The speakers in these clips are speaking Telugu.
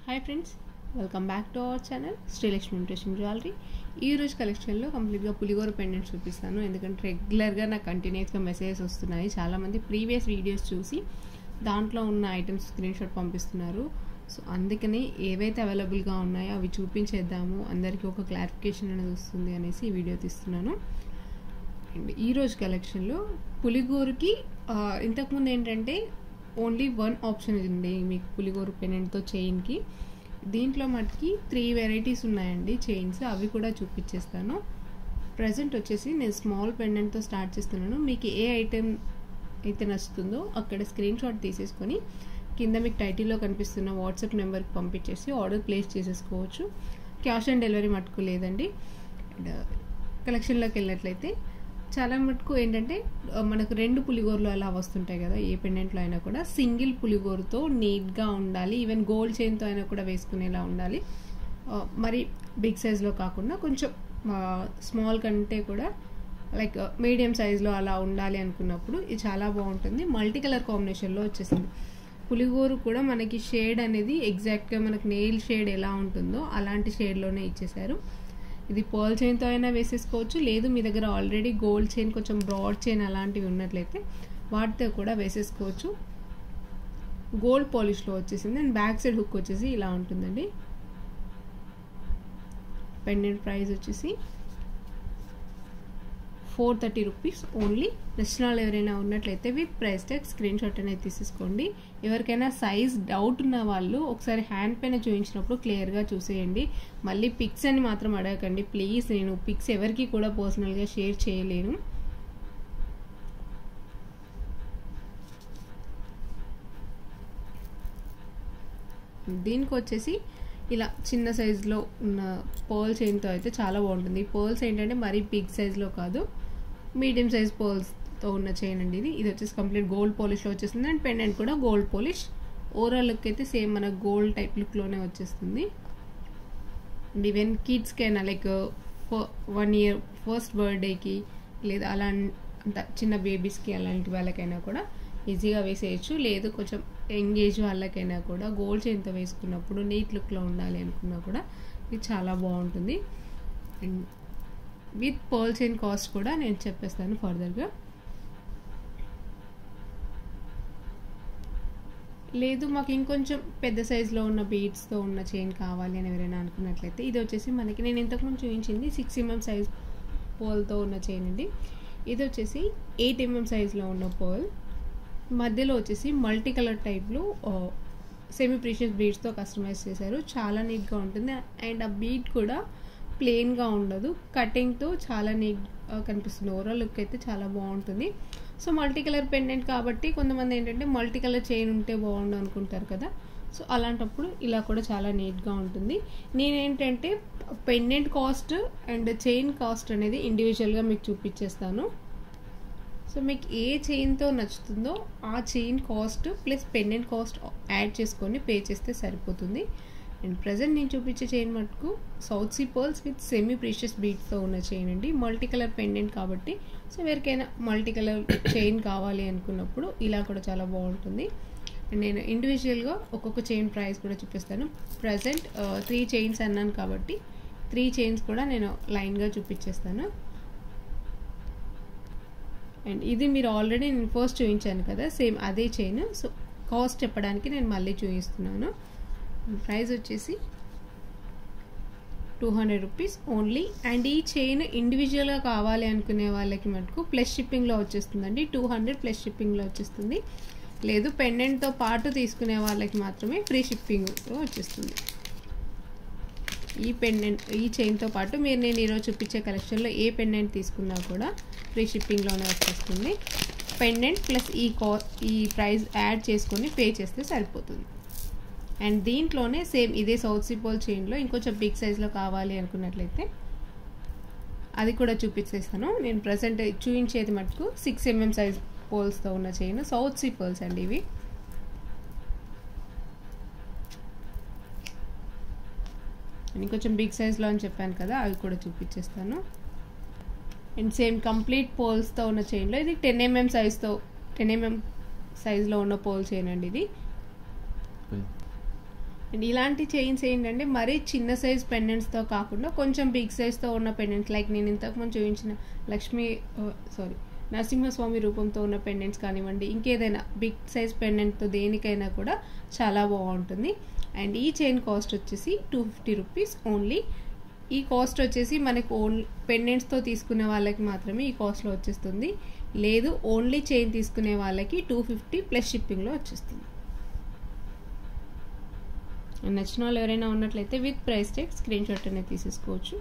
hi friends welcome back to our channel Srilakshmi interesting jewellery ఈ రోజు కలెక్షన్లో కంప్లీట్గా పులిగోర పెండెంట్ చూపిస్తాను ఎందుకంటే రెగ్యులర్గా నాకు కంటిన్యూస్గా మెసేజెస్ వస్తున్నాయి చాలామంది ప్రీవియస్ వీడియోస్ చూసి దాంట్లో ఉన్న ఐటమ్స్ స్క్రీన్ షాట్ పంపిస్తున్నారు సో అందుకని ఏవైతే అవైలబుల్గా ఉన్నాయో అవి చూపించేద్దాము అందరికీ ఒక క్లారిఫికేషన్ అనేది వస్తుంది అనేసి ఈ వీడియో తీస్తున్నాను అండ్ ఈరోజు కలెక్షన్లో పులిగోరుకి ఆ, ఇంతకుముందు ఏంటంటే ఓన్లీ వన్ ఆప్షన్ ఉంది మీకు పులిగోరు పెనెంట్తో చైన్కి దీంట్లో మటుకి త్రీ వెరైటీస్ ఉన్నాయండి చైన్స్ అవి కూడా చూపించేస్తాను ప్రజెంట్ వచ్చేసి నేను స్మాల్ పెండెంట్తో స్టార్ట్ చేస్తున్నాను మీకు ఏ ఐటెం అయితే నచ్చుతుందో అక్కడ స్క్రీన్ షాట్ తీసేసుకొని కింద మీకు టైటిల్లో కనిపిస్తున్న వాట్సాప్ నెంబర్కి పంపించేసి ఆర్డర్ ప్లేస్ చేసేసుకోవచ్చు క్యాష్ ఆన్ డెలివరీ మటుకు లేదండి అండ్ కలెక్షన్లోకి వెళ్ళినట్లయితే చాలా మటుకు ఏంటంటే ఆ, మనకు రెండు పులిగోరలు అలా వస్తుంటాయి కదా ఏ పెండెంట్లో అయినా కూడా సింగిల్ పులిగోరుతో నీట్గా ఉండాలి ఈవెన్ గోల్డ్ చైన్తో అయినా కూడా వేసుకునేలా ఉండాలి ఆ, మరి బిగ్ సైజ్లో కాకుండా కొంచెం స్మాల్ కంటే కూడా లైక్ మీడియం సైజులో అలా ఉండాలి అనుకున్నప్పుడు ఇది చాలా బాగుంటుంది మల్టీ కలర్ కాంబినేషన్లో వచ్చేసింది పులిగోరు కూడా మనకి షేడ్ అనేది ఎగ్జాక్ట్గా మనకి నెయిల్ షేడ్ ఎలా ఉంటుందో అలాంటి షేడ్లోనే ఇచ్చేసారు ఇది పర్ల్ చైన్తో అయినా వేసేసుకోవచ్చు లేదు మీ దగ్గర ఆల్రెడీ గోల్డ్ చైన్ కొంచెం బ్రాడ్ చైన్ అలాంటివి ఉన్నట్లయితే వాటితో కూడా వేసేసుకోవచ్చు గోల్డ్ పాలిష్లో వచ్చేసింది అండ్ బ్యాక్ సైడ్ హుక్ వచ్చేసి ఇలా ఉంటుందండి పెండెంట్ ప్రైస్ వచ్చేసి ఫోర్ థర్టీ రూపీస్ ఓన్లీ నచ్చిన వాళ్ళు ఎవరైనా ఉన్నట్లయితే with price tag screen shot అనేది తీసేసుకోండి ఎవరికైనా సైజ్ డౌట్ ఉన్న వాళ్ళు ఒకసారి హ్యాండ్ పైన చూపించినప్పుడు క్లియర్గా చూసేయండి మళ్ళీ పిక్స్ అని మాత్రం అడగకండి ప్లీజ్ నేను పిక్స్ ఎవరికి కూడా పర్సనల్గా షేర్ చేయలేను దీనికి వచ్చేసి ఇలా చిన్న సైజులో ఉన్న పర్ల్ చైన్తో అయితే చాలా బాగుంటుంది పర్ల్స్ ఏంటంటే మరీ బిగ్ సైజులో కాదు మీడియం సైజ్ పర్ల్స్తో ఉన్న చైన్ అండి ఇది ఇది వచ్చేసి కంప్లీట్ గోల్డ్ పాలిష్లో వచ్చేస్తుంది అండ్ పెండెంట్ కూడా గోల్డ్ పాలిష్ ఓవరాల్ లుక్ అయితే సేమ్ మన గోల్డ్ టైప్ లుక్లోనే వచ్చేస్తుంది అండ్ ఈవెన్ కిడ్స్కైనా లైక్ వన్ ఇయర్ ఫస్ట్ బర్త్డేకి లేదా అలా అంత చిన్న బేబీస్కి అలాంటి వాళ్ళకైనా కూడా ఈజీగా వేసేయచ్చు లేదు కొంచెం ఎంగేజ్ వాళ్ళకైనా కూడా గోల్డ్ చైన్తో వేసుకున్నప్పుడు నీట్ లుక్లో ఉండాలి అనుకున్నా కూడా ఇది చాలా బాగుంటుంది and with pearl chain cost కూడా నేను చెప్పేస్తాను ఫర్దర్గా లేదు మాకు ఇంకొంచెం పెద్ద సైజులో ఉన్న బీడ్స్తో ఉన్న చైన్ కావాలి అని ఎవరైనా అనుకున్నట్లయితే ఇది వచ్చేసి మనకి నేను ఇంతకుముందు చూపించింది సిక్స్ ఎంఎం సైజ్ పోల్తో ఉన్న చైన్ అండి ఇది వచ్చేసి ఎయిట్ ఎంఎం సైజ్లో ఉన్న పోల్ మధ్యలో వచ్చేసి మల్టీ కలర్ టైప్లో సెమీ ప్రీషియస్ బీడ్స్తో కస్టమైజ్ చేశారు చాలా నీట్గా ఉంటుంది అండ్ ఆ బీడ్ కూడా ప్లెయిన్గా ఉండదు కటింగ్తో చాలా నీట్ కనిపిస్తుంది ఓవరాల్ లుక్ అయితే చాలా బాగుంటుంది సో మల్టీ కలర్ పెండెంట్ కాబట్టి కొంతమంది ఏంటంటే మల్టీ కలర్ చైన్ ఉంటే బాగుండు అనుకుంటారు కదా సో అలాంటప్పుడు ఇలా కూడా చాలా నీట్గా ఉంటుంది నేనేంటంటే pendant cost and chain cost అనేది ఇండివిజువల్గా మీకు చూపించేస్తాను సో మీకు ఏ చైన్తో నచ్చుతుందో ఆ chain cost plus pendant cost add చేసుకొని పే చేస్తే సరిపోతుంది అండ్ ప్రజెంట్ నేను చూపించే చైన్ మటుకు south sea pearls with semi precious బీట్స్తో ఉన్న చైన్ అండి మల్టీ కలర్ పెండెంట్ కాబట్టి సో ఎవరికైనా మల్టీ కలర్ చైన్ కావాలి అనుకున్నప్పుడు ఇలా కూడా చాలా బాగుంటుంది అండ్ నేను ఇండివిజువల్గా ఒక్కొక్క చైన్ ప్రైస్ కూడా చూపిస్తాను ప్రజెంట్ త్రీ చైన్స్ అన్నాను కాబట్టి త్రీ చైన్స్ కూడా నేను లైన్గా చూపించేస్తాను అండ్ ఇది మీరు ఆల్రెడీ నేను ఫస్ట్ చూపించాను కదా సేమ్ అదే చైన్ సో కాస్ట్ చెప్పడానికి నేను మళ్ళీ చూపిస్తున్నాను ప్రైస్ వచ్చేసి two hundred rupees only and ఈ చైన్ ఇండివిజువల్గా కావాలి అనుకునే వాళ్ళకి మటుకు ప్లస్ షిప్పింగ్లో వచ్చేస్తుందండి టూ హండ్రెడ్ ప్లస్ షిప్పింగ్లో వచ్చేస్తుంది లేదు పెండెంట్తో పాటు తీసుకునే వాళ్ళకి మాత్రమే ఫ్రీ షిప్పింగ్లో వచ్చేస్తుంది ఈ పెండెంట్ ఈ చైన్తో పాటు మీరు నేను ఈరోజు చూపించే కలెక్షన్లో ఏ పెండెంట్ తీసుకున్నా కూడా ఫ్రీ షిప్పింగ్లోనే వచ్చేస్తుంది పెండెంట్ ప్లస్ ఈ కా ఈ ప్రైస్ యాడ్ చేసుకొని పే చేస్తే సరిపోతుంది అండ్ దీంట్లోనే సేమ్ ఇదే సౌత్ సిపోల్ చైన్లో ఇంకొంచెం బిగ్ సైజ్లో కావాలి అనుకున్నట్లయితే అది కూడా చూపించేస్తాను నేను ప్రజెంట్ చూపించేది మటుకు సిక్స్ ఎంఎం సైజ్ పోల్స్తో ఉన్న చైన్ సౌత్ సీ పోల్స్ అండి ఇవి ఇంకొంచెం బిగ్ సైజ్లో అని చెప్పాను కదా అవి కూడా చూపించేస్తాను అండ్ సేమ్ కంప్లీట్ పోల్స్తో ఉన్న చైన్లో ఇది టెన్ ఎంఎం సైజ్తో టెన్ ఎంఎం సైజ్లో ఉన్న పోల్ చైన్ అండి ఇది అండ్ ఇలాంటి చైన్స్ ఏంటంటే మరీ చిన్న సైజ్ పెండెంట్స్తో కాకుండా కొంచెం బిగ్ సైజ్తో ఉన్న పెండెంట్స్ లైక్ నేను ఇంతకుముందు చూపించిన లక్ష్మీ సారీ నరసింహస్వామి రూపంతో ఉన్న పెండెంట్స్ కానివ్వండి ఇంకేదైనా బిగ్ సైజ్ పెండెంట్తో దేనికైనా కూడా చాలా బాగుంటుంది అండ్ ఈ చైన్ కాస్ట్ వచ్చేసి టూ ఫిఫ్టీ రూపీస్ ఓన్లీ ఈ కాస్ట్ వచ్చేసి మనకు ఓన్ పెండెంట్స్తో తీసుకునే వాళ్ళకి మాత్రమే ఈ కాస్ట్లో వచ్చేస్తుంది లేదు ఓన్లీ చైన్ తీసుకునే వాళ్ళకి టూ ఫిఫ్టీ ప్లస్ షిప్పింగ్లో వచ్చేస్తుంది నచ్చిన వాళ్ళు ఎవరైనా ఉన్నట్లయితే with price tag screen shot అనేది తీసేసుకోవచ్చు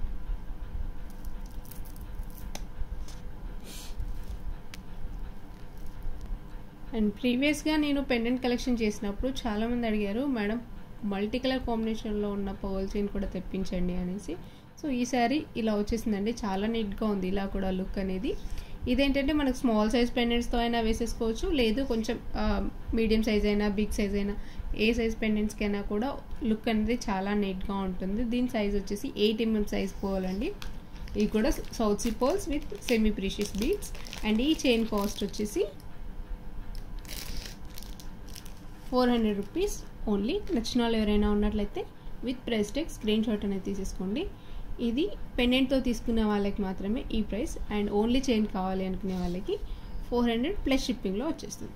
అండ్ ప్రీవియస్గా నేను పెండెంట్ కలెక్షన్ చేసినప్పుడు చాలామంది అడిగారు మేడం మల్టీ కలర్ కాంబినేషన్లో ఉన్న పర్ల్ చైన్ కూడా తెప్పించండి అనేసి సో ఈసారి ఇలా వచ్చేసిందండి చాలా నీట్గా ఉంది ఇలా కూడా లుక్ అనేది ఇదేంటంటే మనకు స్మాల్ సైజ్ పెండెంట్స్తో అయినా వేసేసుకోవచ్చు లేదు కొంచెం మీడియం సైజ్ అయినా బిగ్ సైజ్ అయినా ఏ సైజ్ పెండెంట్స్కైనా కూడా లుక్ అనేది చాలా నీట్గా ఉంటుంది దీని సైజ్ వచ్చేసి ఎయిట్ ఎంఎం సైజ్ పోల్ అండి ఇవి కూడా south sea pearls with semi precious beads and ఈ చైన్ కాస్ట్ వచ్చేసి ఫోర్ హండ్రెడ్ రూపీస్ ఓన్లీ నచ్చిన వాళ్ళు ఎవరైనా ఉన్నట్లయితే with price tag screen shot అనేది తీసేసుకోండి ఇది పెండెంట్తో తీసుకునే వాళ్ళకి మాత్రమే ఈ ప్రైస్ అండ్ ఓన్లీ చైన్ కావాలి అనుకునే వాళ్ళకి ఫోర్ హండ్రెడ్ ప్లస్ షిప్పింగ్లో వచ్చేస్తుంది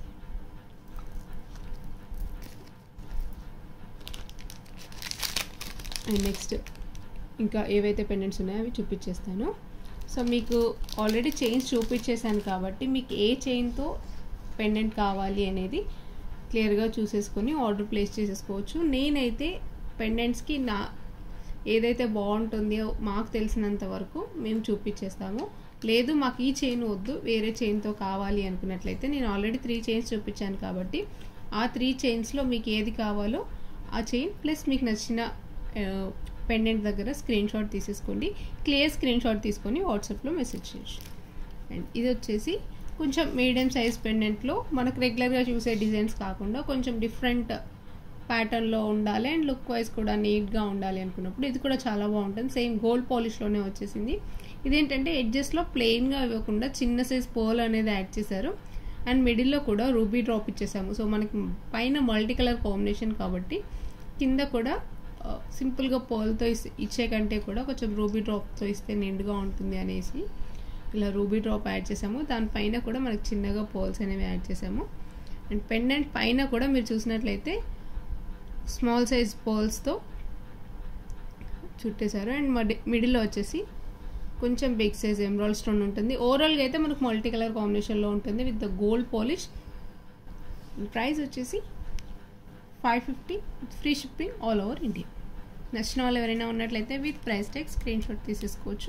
అండ్ నెక్స్ట్ ఇంకా ఏవైతే పెండెంట్స్ ఉన్నాయో అవి చూపించేస్తాను సో మీకు ఆల్రెడీ చైన్స్ చూపించేశాను కాబట్టి మీకు ఏ చైన్తో పెండెంట్ కావాలి అనేది క్లియర్గా చూసేసుకొని ఆర్డర్ ప్లేస్ చేసేసుకోవచ్చు నేనైతే పెండెంట్స్కి నా ఏదైతే బాగుంటుందో మాకు తెలిసినంత వరకు మేము చూపించేస్తాము లేదు మాకు ఈ చైన్ వద్దు వేరే చైన్తో కావాలి అనుకున్నట్లయితే నేను ఆల్రెడీ త్రీ చైన్స్ చూపించాను కాబట్టి ఆ త్రీ చైన్స్లో మీకు ఏది కావాలో ఆ చైన్ ప్లస్ మీకు నచ్చిన పెండెంట్ దగ్గర స్క్రీన్ షాట్ తీసేసుకోండి క్లియర్ స్క్రీన్ షాట్ తీసుకొని వాట్సాప్లో మెసేజ్ చేయొచ్చు అండ్ ఇది వచ్చేసి కొంచెం మీడియం సైజ్ పెండెంట్లో మనకు రెగ్యులర్గా చూసే డిజైన్స్ కాకుండా కొంచెం డిఫరెంట్ ప్యాటర్న్లో ఉండాలి అండ్ లుక్ వైజ్ కూడా నీట్గా ఉండాలి అనుకున్నప్పుడు ఇది కూడా చాలా బాగుంటుంది సేమ్ గోల్డ్ పాలిష్లోనే వచ్చేసింది ఇదేంటంటే ఎడ్జెస్లో ప్లెయిన్గా ఇవ్వకుండా చిన్న సైజ్ పోల్ అనేది యాడ్ చేశారు అండ్ మిడిల్లో కూడా రూబీ డ్రాప్ ఇచ్చేసాము సో మనకి పైన మల్టీ కలర్ కాంబినేషన్ కాబట్టి కింద కూడా సింపుల్గా పోల్తో ఇచ్చే కంటే కూడా కొంచెం రూబీ డ్రాప్తో ఇస్తే నిండుగా ఉంటుంది అనేసి ఇలా రూబీ డ్రాప్ యాడ్ చేసాము దానిపైన కూడా మనకి చిన్నగా పోల్స్ అనేవి యాడ్ చేసాము అండ్ పెండెంట్ పైన కూడా మీరు చూసినట్లయితే స్మాల్ సైజ్ పోల్స్తో చుట్టేశారు అండ్ మడి మిడిల్లో వచ్చేసి కొంచెం బిగ్ సైజ్ ఎమరాల్డ్ స్టోన్ ఉంటుంది ఓవరాల్గా అయితే మనకు మల్టీ కలర్ కాంబినేషన్లో ఉంటుంది with the gold polish price వచ్చేసి five fifty free shipping all over India నచ్చిన వాళ్ళు ఎవరైనా ఉన్నట్లయితే with price tag screen shot తీసేసుకోవచ్చు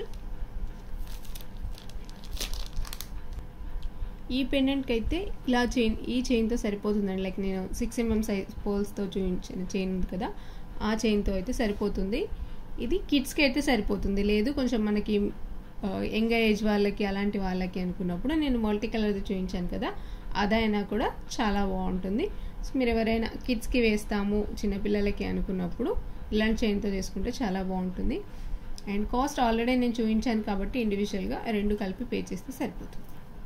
ఈ పెండెంట్కి అయితే ఇలా చైన్ ఈ చైన్తో సరిపోతుందండి లైక్ నేను సిక్స్ ఎంఎం సైజ్ పోల్స్తో చూపించిన చైన్ ఉంది కదా ఆ చైన్తో అయితే సరిపోతుంది ఇది కిడ్స్కి అయితే సరిపోతుంది లేదు కొంచెం మనకి యంగ్ ఏజ్ వాళ్ళకి అలాంటి వాళ్ళకి అనుకున్నప్పుడు నేను మల్టీ కలర్ది చూపించాను కదా అదైనా కూడా చాలా బాగుంటుంది సో మీరు ఎవరైనా కిడ్స్కి వేస్తాము చిన్నపిల్లలకి అనుకున్నప్పుడు ఇలాంటి చైన్తో చేసుకుంటే చాలా బాగుంటుంది అండ్ కాస్ట్ ఆల్రెడీ నేను చూపించాను కాబట్టి ఇండివిజువల్గా రెండు కలిపి పే చేస్తే సరిపోతుంది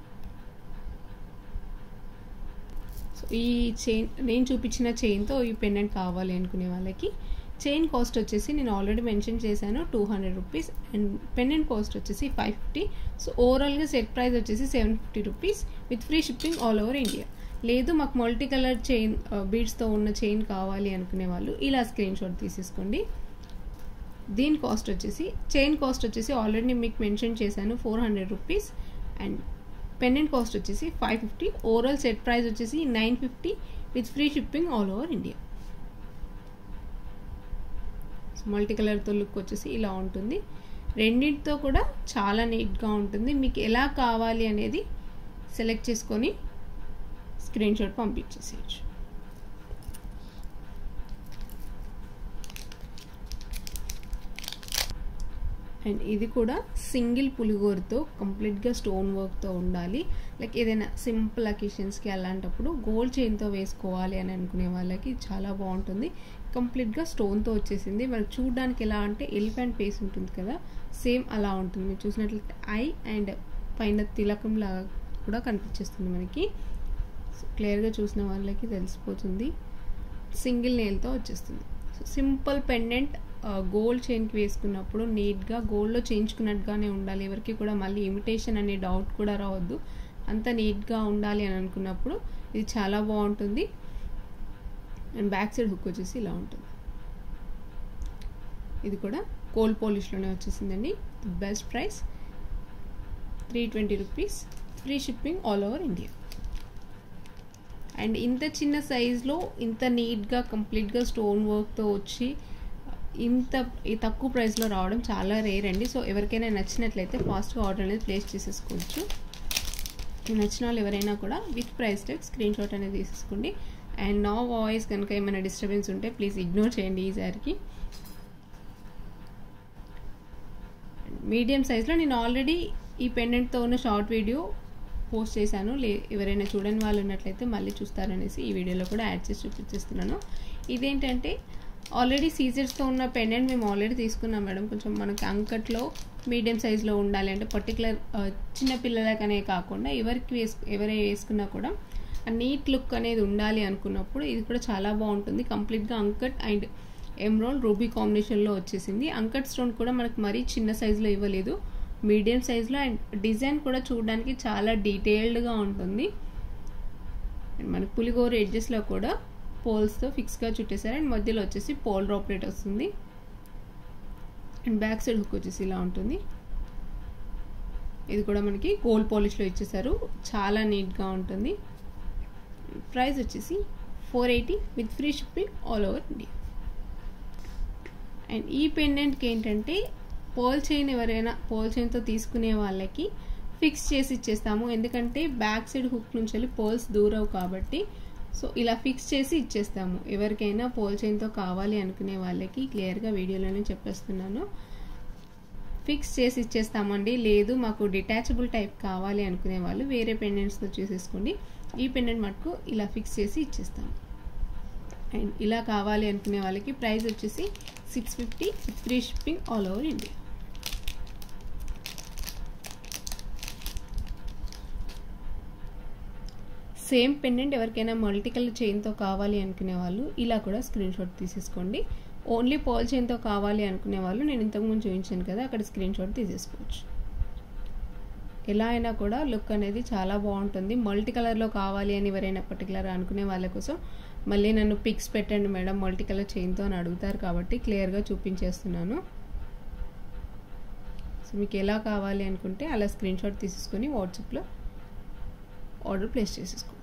సో ఈ చైన్ నేను చూపించిన చైన్తో ఈ పెండెంట్ కావాలి అనుకునే వాళ్ళకి చైన్ కాస్ట్ వచ్చేసి నేను ఆల్రెడీ మెన్షన్ చేశాను two hundred rupees and pendant cost వచ్చేసి ఫైవ్ ఫిఫ్టీ సో ఓవరాల్గా సెట్ ప్రైస్ వచ్చేసి seven fifty rupees with free shipping all over India లేదు మాకు మల్టీ కలర్ చైన్ బీడ్స్తో ఉన్న చైన్ కావాలి అనుకునే వాళ్ళు ఇలా స్క్రీన్ షాట్ తీసేసుకోండి దీని కాస్ట్ వచ్చేసి చైన్ కాస్ట్ వచ్చేసి ఆల్రెడీ మీకు మెన్షన్ చేశాను four hundred rupees and pendant cost వచ్చేసి five fifty overall set price వచ్చేసి nine fifty with free shipping all over India multi కలర్తో లుక్ వచ్చేసి ఇలా ఉంటుంది రెండింటితో కూడా చాలా నీట్గా ఉంటుంది మీకు ఎలా కావాలి అనేది సెలెక్ట్ చేసుకొని స్క్రీన్ షాట్ పంపించేసేయచ్చు అండ్ ఇది కూడా సింగిల్ పులిగోరతో కంప్లీట్గా స్టోన్ వర్క్తో ఉండాలి లైక్ ఏదైనా సింపుల్ అకేషన్స్కి అలాంటప్పుడు గోల్డ్ చైన్తో వేసుకోవాలి అని అనుకునే వాళ్ళకి చాలా బాగుంటుంది కంప్లీట్గా స్టోన్తో వచ్చేసింది మరి చూడడానికి ఎలా అంటే ఎలిఫెంట్ ఫేస్ ఉంటుంది కదా సేమ్ అలా ఉంటుంది మీరు చూసినట్లయితే ఐ అండ్ పైన తిలకం లాగా కూడా కనిపించేస్తుంది మనకి క్లియర్గా చూసిన వాళ్ళకి తెలిసిపోతుంది సింగిల్ నెయిల్తో వచ్చేస్తుంది సో సింపుల్ పెండెంట్ గోల్డ్ చైన్కి వేసుకున్నప్పుడు నీట్గా గోల్డ్లో చేయించుకున్నట్టుగానే ఉండాలి ఎవరికి కూడా మళ్ళీ ఇమిటేషన్ అనే డౌట్ కూడా రావద్దు అంత నీట్గా ఉండాలి అని అనుకున్నప్పుడు ఇది చాలా బాగుంటుంది అండ్ బ్యాక్ సైడ్ హుక్ వచ్చేసి ఇలా ఉంటుంది ఇది కూడా కోల్డ్ పాలిష్లోనే వచ్చేసిందండి best price three twenty rupees free shipping all over India and ఇంత చిన్న సైజులో ఇంత నీట్గా కంప్లీట్గా స్టోన్ వర్క్తో వచ్చి ఇంత ఈ తక్కువ ప్రైస్లో రావడం చాలా రేర్ అండి సో ఎవరికైనా నచ్చినట్లయితే ఫాస్ట్గా ఆర్డర్ అనేది ప్లేస్ చేసేసుకోవచ్చు నచ్చిన వాళ్ళు ఎవరైనా కూడా with price tag screen shot అనేది తీసేసుకోండి అండ్ నా వాయిస్ కనుక ఏమైనా డిస్టర్బెన్స్ ఉంటే ప్లీజ్ ఇగ్నోర్ చేయండి ఈసారికి మీడియం సైజ్లో నేను ఆల్రెడీ ఈ పెండెంట్తో ఉన్న షార్ట్ వీడియో పోస్ట్ చేశాను లే ఎవరైనా చూడని వాళ్ళు ఉన్నట్లయితే మళ్ళీ చూస్తారనేసి ఈ వీడియోలో కూడా యాడ్ చేసి చూపించేస్తున్నాను ఇదేంటంటే ఆల్రెడీ సీజర్స్తో ఉన్న పెండెంట్ మేము ఆల్రెడీ తీసుకున్నాం మేడం కొంచెం మనకి అంకట్లో మీడియం సైజులో ఉండాలి అంటే పర్టికులర్ చిన్న పిల్లలకనే కాకుండా ఎవరికి వేసు ఎవరే వేసుకున్నా కూడా నీట్ లుక్ అనేది ఉండాలి అనుకున్నప్పుడు ఇది కూడా చాలా బాగుంటుంది కంప్లీట్గా అంకట్ అండ్ ఎమ్రోల్ రూబీ కాంబినేషన్లో వచ్చేసింది అంకట్ స్టోన్ కూడా మనకు మరీ చిన్న సైజులో ఇవ్వలేదు మీడియం సైజులో అండ్ డిజైన్ కూడా చూడడానికి చాలా డీటెయిల్డ్గా ఉంటుంది అండ్ మనకు పులిగోరు ఎడ్జెస్లో కూడా పోల్స్తో ఫిక్స్గా చుట్టేశారు అండ్ మధ్యలో వచ్చేసి పోల్ రాపరేట్ వస్తుంది అండ్ బ్యాక్ సైడ్ హుక్ వచ్చేసి ఇలా ఉంటుంది ఇది కూడా మనకి గోల్డ్ పాలిష్లో ఇచ్చేసారు చాలా నీట్గా ఉంటుంది ప్రైస్ వచ్చేసి four eighty with free shipping all over India and ఈ పెండెంట్కి ఏంటంటే పోల్ చైన్ ఎవరైనా పోల్ చైన్తో తీసుకునే వాళ్ళకి ఫిక్స్ చేసి ఇచ్చేస్తాము ఎందుకంటే బ్యాక్ సైడ్ హుక్ నుంచి వెళ్ళి పోల్స్ దూరవు కాబట్టి సో ఇలా ఫిక్స్ చేసి ఇచ్చేస్తాము ఎవరికైనా పోల్ చైన్తో కావాలి అనుకునే వాళ్ళకి క్లియర్గా వీడియోలోనే చెప్పేస్తున్నాను ఫిక్స్ చేసి ఇచ్చేస్తామండి లేదు మాకు డిటాచబుల్ టైప్ కావాలి అనుకునే వాళ్ళు వేరే పెండెంట్స్తో చేసేసుకోండి ఈ పెండెంట్ మటుకు ఇలా ఫిక్స్ చేసి ఇచ్చేస్తాము అండ్ ఇలా కావాలి అనుకునే వాళ్ళకి ప్రైస్ వచ్చేసి six fifty free shipping all over India same pendant ఎవరికైనా మల్టీ కలర్ చైన్తో కావాలి అనుకునే వాళ్ళు ఇలా కూడా స్క్రీన్ షాట్ తీసేసుకోండి ఓన్లీ పోల్ చైన్తో కావాలి అనుకునే వాళ్ళు నేను ఇంతకుముందు చూపించాను కదా అక్కడ స్క్రీన్ షాట్ తీసేసుకోవచ్చు ఎలా అయినా కూడా లుక్ అనేది చాలా బాగుంటుంది మల్టీ కలర్లో కావాలి అని ఎవరైనా పర్టికులర్ అనుకునే వాళ్ళ కోసం మళ్ళీ నన్ను పిక్స్ పెట్టండి మేడం మల్టీ కలర్ చైన్తో అని అడుగుతారు కాబట్టి క్లియర్గా చూపించేస్తున్నాను సో మీకు ఎలా కావాలి అనుకుంటే అలా స్క్రీన్ షాట్ తీసేసుకొని వాట్సాప్లో ఆర్డర్ ప్లేస్ చేసేసుకోవచ్చు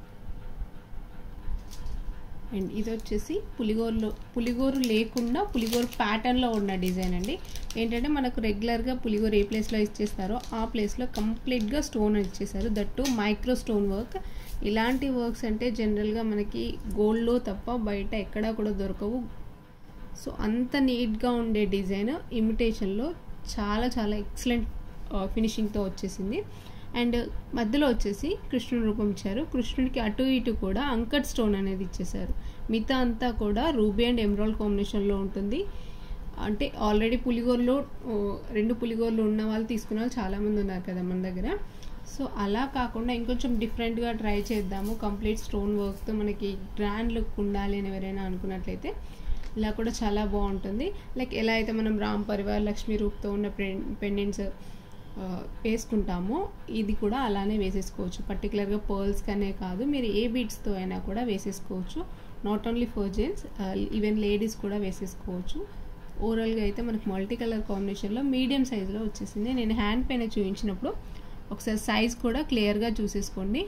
అండ్ ఇది వచ్చేసి పులిగోరులో పులిగోరు లేకుండా పులిగోరు ప్యాటర్న్లో ఉన్న డిజైన్ అండి ఏంటంటే మనకు రెగ్యులర్గా పులిగోరు ఏ ప్లేస్లో ఇచ్చేస్తారో ఆ ప్లేస్లో కంప్లీట్గా స్టోన్ ఇచ్చేసారు దట్టు మైక్రో స్టోన్ వర్క్ ఇలాంటి వర్క్స్ అంటే జనరల్గా మనకి గోల్డ్లో తప్ప బయట ఎక్కడా కూడా దొరకవు సో అంత నీట్గా ఉండే డిజైన్ ఇమిటేషన్లో చాలా చాలా ఎక్సలెంట్ ఫినిషింగ్తో వచ్చేసింది అండ్ మధ్యలో వచ్చేసి కృష్ణుడి రూపం ఇచ్చారు కృష్ణుడికి అటు ఇటు కూడా అంకట్ స్టోన్ అనేది ఇచ్చేసారు మిగతా అంతా కూడా రూబీ అండ్ ఎమ్రాల్ కాంబినేషన్లో ఉంటుంది అంటే ఆల్రెడీ పులిగోరలో రెండు పులిగోరలు ఉన్న వాళ్ళు తీసుకున్న వాళ్ళు చాలామంది ఉన్నారు కదా మన దగ్గర సో అలా కాకుండా ఇంకొంచెం డిఫరెంట్గా ట్రై చేద్దాము కంప్లీట్ స్టోన్ వర్క్తో మనకి గ్రాండ్ లుక్ ఉండాలి అని ఎవరైనా అనుకున్నట్లయితే ఇలా కూడా చాలా బాగుంటుంది లైక్ ఎలా అయితే మనం రామ్ పరివార్ లక్ష్మీ రూప్తో ఉన్న పెండెంట్స్ వేసుకుంటామో ఇది కూడా అలానే వేసేసుకోవచ్చు పర్టికులర్గా పర్ల్స్ కనే కాదు మీరు ఏ బీట్స్తో అయినా కూడా వేసేసుకోవచ్చు not only for gents even ladies కూడా వేసేసుకోవచ్చు ఓవరాల్గా అయితే మనకు మల్టీ కలర్ కాంబినేషన్లో మీడియం సైజులో వచ్చేసింది నేను హ్యాండ్ పైన చూపించినప్పుడు ఒకసారి సైజ్ కూడా క్లియర్గా చూసేసుకోండి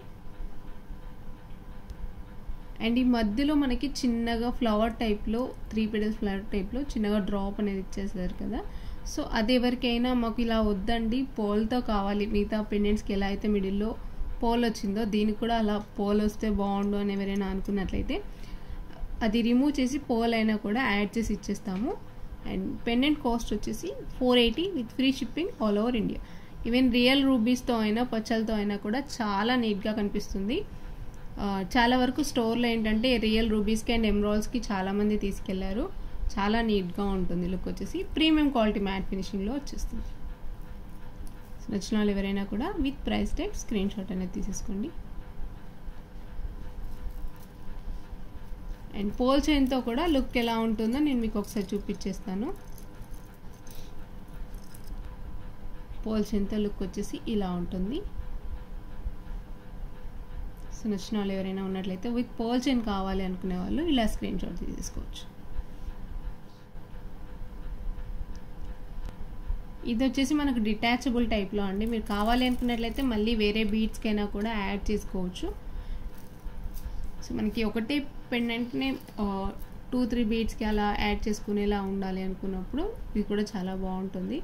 అండ్ ఈ మధ్యలో మనకి చిన్నగా ఫ్లవర్ టైప్లో త్రీ పెడల్స్ ఫ్లవర్ టైప్లో చిన్నగా డ్రాప్ అనేది ఇచ్చేసారు కదా సో అది ఎవరికైనా మాకు ఇలా వద్దండి పోల్తో కావాలి మిగతా పెండెంట్స్కి ఎలా అయితే మిడిల్లో పోల్ వచ్చిందో దీనికి కూడా అలా పోల్ వస్తే బాగుండు అని ఎవరైనా అనుకున్నట్లయితే అది రిమూవ్ చేసి పోల్ అయినా కూడా యాడ్ చేసి ఇచ్చేస్తాము అండ్ పెండెంట్ కాస్ట్ వచ్చేసి four eighty with free shipping all over India even real రూబీస్తో అయినా పచ్చలతో అయినా కూడా చాలా నీట్గా కనిపిస్తుంది చాలా వరకు స్టోర్లో ఏంటంటే రియల్ రూబీస్కి అండ్ ఎమ్రాల్స్కి చాలామంది తీసుకెళ్లారు చాలా నీట్గా ఉంటుంది లుక్ వచ్చేసి ప్రీమియం క్వాలిటీ మ్యాట్ ఫినిషింగ్లో వచ్చేస్తుంది నచ్చిన వాళ్ళు ఎవరైనా కూడా with price tag screen shot అనేది తీసేసుకోండి అండ్ పోల్ చైన్తో కూడా లుక్ ఎలా ఉంటుందో నేను మీకు ఒకసారి చూపించేస్తాను పోల్ చైన్తో లుక్ వచ్చేసి ఇలా ఉంటుంది సో నచ్చిన వాళ్ళు ఎవరైనా ఉన్నట్లయితే విత్ పోల్ చైన్ కావాలి అనుకునే వాళ్ళు ఇలా స్క్రీన్ షాట్ తీసుకోవచ్చు ఇది వచ్చేసి మనకు డిటాచబుల్ టైప్లో అండి మీరు కావాలి అనుకున్నట్లయితే మళ్ళీ వేరే బీట్స్కైనా కూడా యాడ్ చేసుకోవచ్చు సో మనకి ఒకటే పెండెంట్ని టూ త్రీ బీట్స్కి అలా యాడ్ చేసుకునేలా ఉండాలి అనుకున్నప్పుడు ఇది కూడా చాలా బాగుంటుంది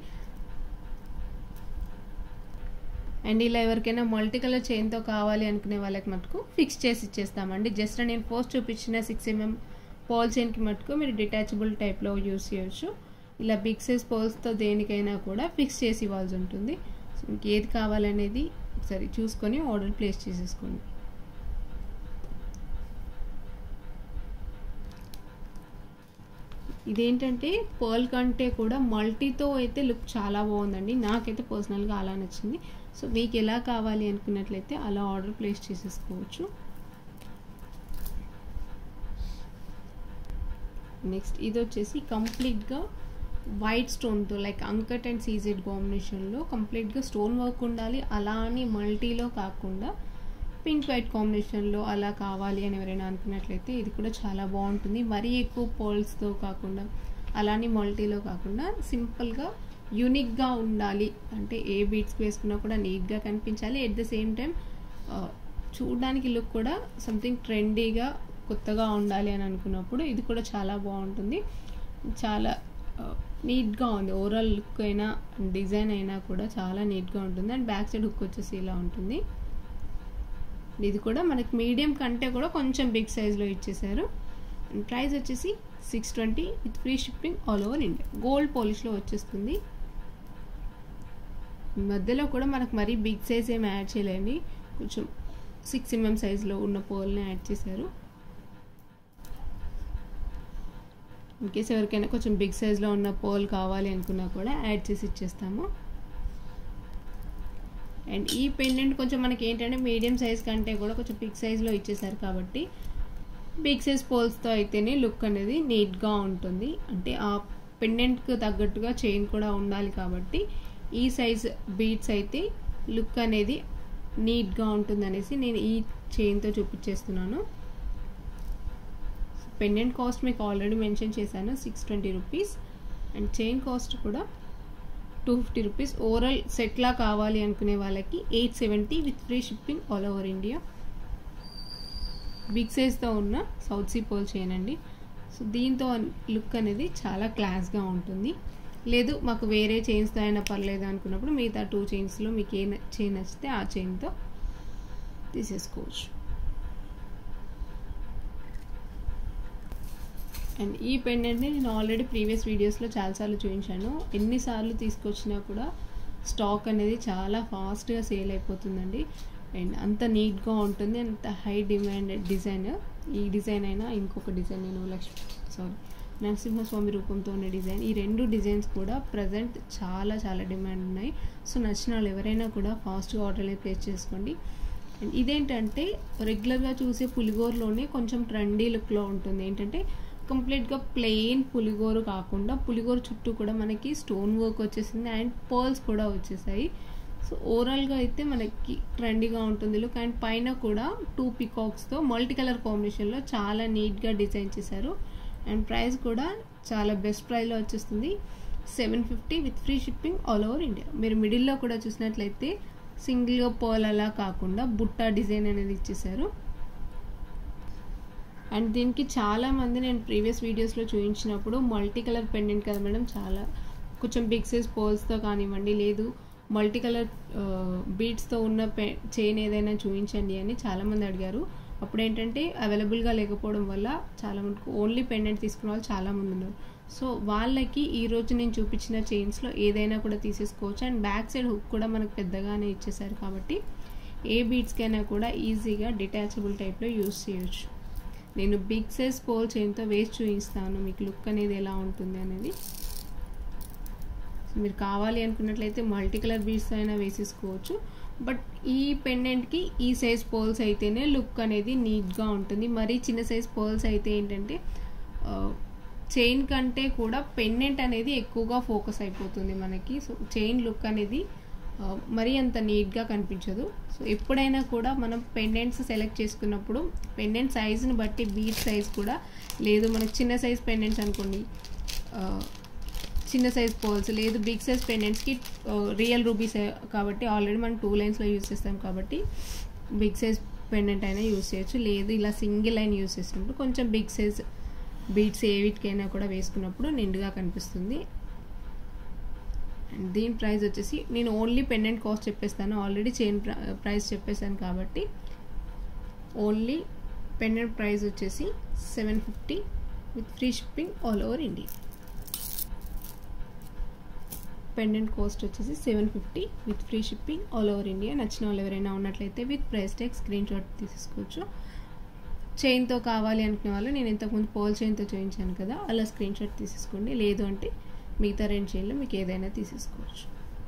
అండ్ ఇలా ఎవరికైనా మల్టీ కలర్ చైన్తో కావాలి అనుకునే వాళ్ళకి మటుకు ఫిక్స్ చేసి ఇచ్చేస్తామండి జస్ట్ నేను పోస్ట్ చూపించిన సిక్స్ ఎంఎం పోల్ చైన్కి మటుకు మీరు డిటాచబుల్ టైప్లో యూస్ చేయొచ్చు ఇలా బిగ్ సైజ్ పోల్స్తో దేనికైనా కూడా ఫిక్స్ చేసి ఇవ్వాల్సి ఉంటుంది సో మీకు ఏది కావాలనేది ఒకసారి చూసుకొని ఆర్డర్ ప్లేస్ చేసేసుకోండి ఇదేంటంటే పర్ల్ కంటే కూడా మల్టీతో అయితే లుక్ చాలా బాగుందండి నాకైతే పర్సనల్గా అలా నచ్చింది సో మీకు ఎలా కావాలి అనుకున్నట్లయితే అలా ఆర్డర్ ప్లేస్ చేసేసుకోవచ్చు నెక్స్ట్ ఇది వచ్చేసి కంప్లీట్గా వైట్ స్టోన్తో లైక్ అంకట్ అండ్ సీజెడ్ కాంబినేషన్లో కంప్లీట్గా స్టోన్ వర్క్ ఉండాలి అలా అని మల్టీలో కాకుండా పింక్ వైట్ కాంబినేషన్లో అలా కావాలి అని ఎవరైనా అనుకున్నట్లయితే ఇది కూడా చాలా బాగుంటుంది మరీ ఎక్కువ పోల్స్తో కాకుండా అలానే మల్టీలో కాకుండా సింపుల్గా యూనిక్గా ఉండాలి అంటే ఏ బీట్స్ వేసుకున్నా కూడా నీట్గా కనిపించాలి ఎట్ ద సేమ్ టైం చూడడానికి లుక్ కూడా సంథింగ్ ట్రెండీగా కొత్తగా ఉండాలి అని అనుకున్నప్పుడు ఇది కూడా చాలా బాగుంటుంది చాలా నీట్గా ఉంది ఓవరాల్ లుక్ అయినా డిజైన్ అయినా కూడా చాలా నీట్గా ఉంటుంది అండ్ బ్యాక్ సైడ్ హుక్ వచ్చేసి ఇలా ఉంటుంది ఇది కూడా మనకి మీడియం కంటే కూడా కొంచెం బిగ్ సైజ్లో ఇచ్చేసారు అండ్ ప్రైస్ వచ్చేసి six twenty with free shipping all over India gold పాలిష్లో వచ్చేస్తుంది మధ్యలో కూడా మనకు మరీ బిగ్ సైజ్ ఏమి యాడ్ చేయలేండి కొంచెం సిక్స్ ఎంఎం సైజ్లో ఉన్న పోల్ని యాడ్ చేశారు ఇన్కేస్ ఎవరికైనా కొంచెం బిగ్ సైజ్లో ఉన్న పోల్ కావాలి అనుకున్నా కూడా యాడ్ చేసి ఇచ్చేస్తాము అండ్ ఈ పెండెంట్ కొంచెం మనకి ఏంటంటే మీడియం సైజ్ కంటే కూడా కొంచెం బిగ్ సైజ్లో ఇచ్చేసారు కాబట్టి బిగ్ సైజ్ పోల్స్తో అయితేనే లుక్ అనేది నీట్గా ఉంటుంది అంటే ఆ పెండెంట్కి తగ్గట్టుగా చైన్ కూడా ఉండాలి కాబట్టి ఈ సైజ్ బీట్స్ అయితే లుక్ అనేది నీట్గా ఉంటుంది అనేసి నేను ఈ చైన్తో చూపించేస్తున్నాను పెండెంట్ కాస్ట్ మీకు ఆల్రెడీ మెన్షన్ చేశాను six twenty rupees and chain cost కూడా టూ ఫిఫ్టీ రూపీస్ ఓవరాల్ సెట్లా కావాలి అనుకునే వాళ్ళకి eight seventy with free shipping all over India big సైజ్తో ఉన్న సౌత్ సీ పోల్ చైన్ అండి సో దీంతో లుక్ అనేది చాలా క్లాస్గా ఉంటుంది లేదు మాకు వేరే చైన్స్తో అయినా పర్లేదు అనుకున్నప్పుడు మిగతా టూ చైన్స్లో మీకు ఏ చైన్ నచ్చితే ఆ చైన్తో తీసేసుకోవచ్చు అండ్ ఈ పెండెంట్ని నేను ఆల్రెడీ ప్రీవియస్ వీడియోస్లో చాలాసార్లు చూపించాను ఎన్నిసార్లు తీసుకొచ్చినా కూడా స్టాక్ అనేది చాలా ఫాస్ట్గా సేల్ అయిపోతుందండి అండ్ అంత నీట్గా ఉంటుంది అంత హై డిమాండ్ డిజైన్ ఈ డిజైన్ అయినా ఇంకొక డిజైన్ నేను లక్ష్మి సారీ నరసింహస్వామి రూపంతో ఉన్న డిజైన్ ఈ రెండు డిజైన్స్ కూడా ప్రజెంట్ చాలా చాలా డిమాండ్ ఉన్నాయి సో నచ్చిన వాళ్ళు ఎవరైనా కూడా ఫాస్ట్గా ఆర్డర్ని ప్లేస్ చేసుకోండి అండ్ ఇదేంటంటే రెగ్యులర్గా చూసే పులిగోరలోనే కొంచెం ట్రెండీ లుక్లో ఉంటుంది ఏంటంటే కంప్లీట్గా ప్లెయిన్ పులిగోరు కాకుండా పులిగోరు చుట్టూ కూడా మనకి స్టోన్ వర్క్ వచ్చేసింది అండ్ పర్ల్స్ కూడా వచ్చేసాయి సో ఓవరాల్గా అయితే మనకి ట్రెండీగా ఉంటుంది లుక్ అండ్ పైన కూడా టూ పికాక్స్తో మల్టీ కలర్ కాంబినేషన్లో చాలా నీట్గా డిజైన్ చేశారు అండ్ ప్రైస్ కూడా చాలా బెస్ట్ ప్రైస్లో వచ్చేస్తుంది seven fifty with free shipping all over India మీరు మిడిల్లో కూడా చూసినట్లయితే సింగిల్గా పోల్ అలా కాకుండా బుట్ట డిజైన్ అనేది ఇచ్చేసారు అండ్ దీనికి చాలా మంది నేను ప్రీవియస్ వీడియోస్లో చూపించినప్పుడు మల్టీ కలర్ పెండెంట్ కదా మేడం చాలా కొంచెం బిగ్ సైజ్ పోల్స్తో కానివ్వండి లేదు మల్టీ కలర్ బీడ్స్తో ఉన్న పె చైన్ ఏదైనా చూపించండి అని చాలామంది అడిగారు అప్పుడు ఏంటంటే అవైలబుల్గా లేకపోవడం వల్ల చాలా మందికి ఓన్లీ పెండెంట్ తీసుకున్న వాళ్ళు చాలామంది ఉన్నారు సో వాళ్ళకి ఈరోజు నేను చూపించిన చైన్స్లో ఏదైనా కూడా తీసేసుకోవచ్చు అండ్ బ్యాక్ సైడ్ హుక్ కూడా మనకు పెద్దగానే ఇచ్చేసారు కాబట్టి ఏ బీడ్స్కైనా కూడా ఈజీగా డిటాచబుల్ టైప్లో యూస్ చేయొచ్చు నేను బిగ్ సైజ్ పోల్ చైన్తో వేసి చూపిస్తాను మీకు లుక్ అనేది ఎలా ఉంటుంది అనేది మీరు కావాలి అనుకున్నట్లయితే మల్టీ కలర్ బీడ్స్ అయినా వేసేసుకోవచ్చు బట్ ఈ పెండెంట్కి ఈ సైజ్ పోల్స్ అయితేనే లుక్ అనేది నీట్గా ఉంటుంది మరీ చిన్న సైజ్ పోల్స్ అయితే ఏంటంటే చైన్ కంటే కూడా పెండెంట్ అనేది ఎక్కువగా ఫోకస్ అయిపోతుంది మనకి సో చైన్ లుక్ అనేది ఆ, మరీ అంత నీట్గా కనిపించదు సో ఎప్పుడైనా కూడా మనం పెండెంట్స్ సెలెక్ట్ చేసుకున్నప్పుడు పెండెంట్ సైజుని బట్టి బీట్ సైజ్ కూడా లేదు మనకు చిన్న సైజ్ పెండెంట్స్ అనుకోండి ఆ, చిన్న సైజ్ పోల్స్ లేదు బిగ్ సైజ్ పెండెంట్స్కి రియల్ రూబీస్ కాబట్టి ఆల్రెడీ మనం టూ లైన్స్లో యూస్ చేస్తాం కాబట్టి బిగ్ సైజ్ పెండెంట్ అయినా యూస్ చేయొచ్చు లేదు ఇలా సింగిల్ లైన్ యూస్ చేసినప్పుడు కొంచెం బిగ్ సైజ్ బీట్స్ ఏ వీటికైనా కూడా వేసుకున్నప్పుడు నిండుగా కనిపిస్తుంది అండ్ దీని ప్రైస్ వచ్చేసి నేను ఓన్లీ పెండెంట్ కాస్ట్ చెప్పేస్తాను ఆల్రెడీ చైన్ ప్రైస్ చెప్పేశాను కాబట్టి ఓన్లీ పెండెంట్ ప్రైస్ వచ్చేసి seven fifty with free shipping all over India pendant cost వచ్చేసి seven fifty with free shipping all over India నచ్చిన వాళ్ళు ఎవరైనా ఉన్నట్లయితే with price tag screen screenshot తీసుకోవచ్చు చైన్తో కావాలి అనుకునే వాళ్ళు నేను ఇంతకుముందు పోల్ చైన్తో చేయించాను కదా అలా స్క్రీన్ షాట్ తీసేసుకోండి లేదు అంటే మిగతా రెండు చైన్లో మీకు ఏదైనా తీసేసుకోవచ్చు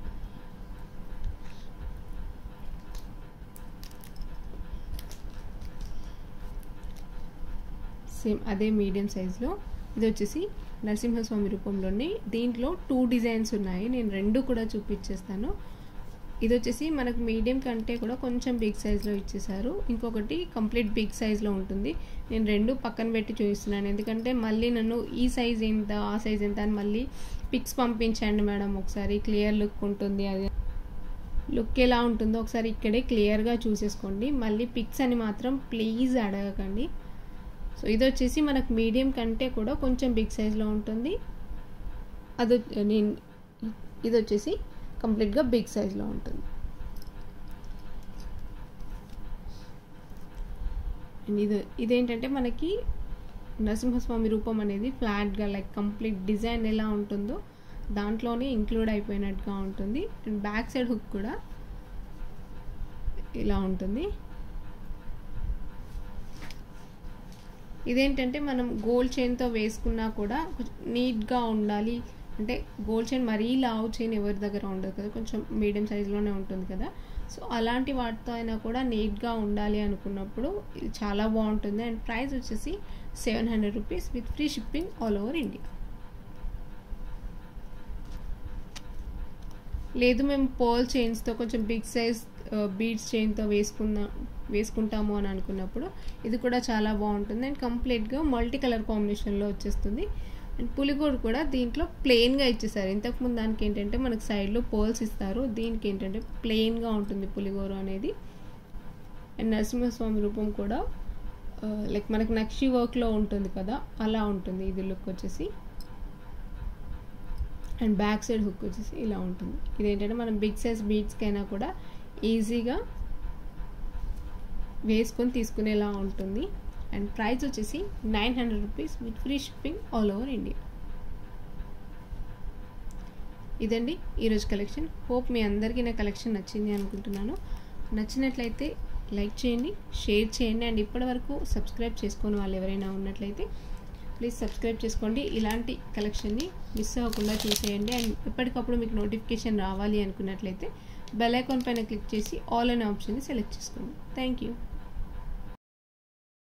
సేమ్ అదే మీడియం సైజులో ఇది వచ్చేసి నరసింహస్వామి రూపంలోని దీంట్లో టూ డిజైన్స్ ఉన్నాయి నేను రెండు కూడా చూపించేస్తాను ఇది వచ్చేసి మనకు మీడియం కంటే కూడా కొంచెం బిగ్ సైజ్లో ఇచ్చేసారు ఇంకొకటి కంప్లీట్ బిగ్ సైజ్లో ఉంటుంది నేను రెండు పక్కన పెట్టి చూపిస్తున్నాను ఎందుకంటే మళ్ళీ నన్ను ఈ సైజ్ ఎంత ఆ సైజ్ ఎంత అని మళ్ళీ పిక్స్ పంపించండి మేడం ఒకసారి క్లియర్ లుక్ ఉంటుంది అది లుక్ ఎలా ఉంటుందో ఒకసారి ఇక్కడే క్లియర్గా చూసేసుకోండి మళ్ళీ పిక్స్ అని మాత్రం ప్లీజ్ అడగకండి సో ఇది వచ్చేసి మనకు మీడియం కంటే కూడా కొంచెం బిగ్ సైజ్లో ఉంటుంది అది నేను ఇది వచ్చేసి కంప్లీట్గా బిగ్ సైజ్లో ఉంటుంది అండ్ ఇది ఇదేంటంటే మనకి నరసింహస్వామి రూపం అనేది ఫ్లాట్గా లైక్ కంప్లీట్ డిజైన్ ఎలా ఉంటుందో దాంట్లోనే ఇంక్లూడ్ అయిపోయినట్టుగా ఉంటుంది అండ్ బ్యాక్ సైడ్ హుక్ కూడా ఇలా ఉంటుంది ఇదేంటంటే మనం గోల్డ్ చైన్తో వేసుకున్నా కూడా కొంచెం నీట్గా ఉండాలి అంటే గోల్డ్ చైన్ మరీ లావు చైన్ ఎవరి దగ్గర ఉండదు కదా కొంచెం మీడియం సైజులోనే ఉంటుంది కదా సో అలాంటి వాటితో అయినా కూడా నీట్గా ఉండాలి అనుకున్నప్పుడు ఇది చాలా బాగుంటుంది అండ్ ప్రైస్ వచ్చేసి seven hundred rupees with free shipping all over India లేదు మేము పోల్ చైన్స్తో కొంచెం బిగ్ సైజ్ బీడ్స్ చైన్తో వేసుకుందాం వేసుకుంటాము అని అనుకున్నప్పుడు ఇది కూడా చాలా బాగుంటుంది అండ్ కంప్లీట్గా మల్టీ కలర్ కాంబినేషన్లో వచ్చేస్తుంది అండ్ పులిగోడు కూడా దీంట్లో ప్లెయిన్గా ఇచ్చేసారు ఇంతకుముందు దానికి ఏంటంటే మనకు సైడ్లో పోల్స్ ఇస్తారు దీనికి ఏంటంటే ప్లెయిన్గా ఉంటుంది పులిగోరు అనేది అండ్ నరసింహస్వామి రూపం కూడా లైక్ మనకి నక్షి వర్క్లో ఉంటుంది కదా అలా ఉంటుంది ఇది లుక్ వచ్చేసి అండ్ బ్యాక్ సైడ్ హుక్ వచ్చేసి ఇలా ఉంటుంది ఇదేంటంటే మనం బిగ్ సైజ్ బీడ్స్కైనా కూడా ఈజీగా వేసుకొని తీసుకునేలా ఉంటుంది అండ్ ప్రైస్ వచ్చేసి nine hundred rupees with free shipping all over India ఇదండి ఈరోజు కలెక్షన్ హోప్ మీ అందరికీ నా కలెక్షన్ నచ్చింది అనుకుంటున్నాను నచ్చినట్లయితే లైక్ చేయండి షేర్ చేయండి అండ్ ఇప్పటివరకు సబ్స్క్రైబ్ చేసుకొని వాళ్ళు ఎవరైనా ఉన్నట్లయితే ప్లీజ్ సబ్స్క్రైబ్ చేసుకోండి ఇలాంటి కలెక్షన్ని మిస్ అవ్వకుండా చూసేయండి అండ్ ఎప్పటికప్పుడు మీకు నోటిఫికేషన్ రావాలి అనుకున్నట్లయితే బెల్ ఐకాన్ పైన క్లిక్ చేసి ఆల్ అనే ఆప్షన్ని సెలెక్ట్ చేసుకోండి థ్యాంక్ యూ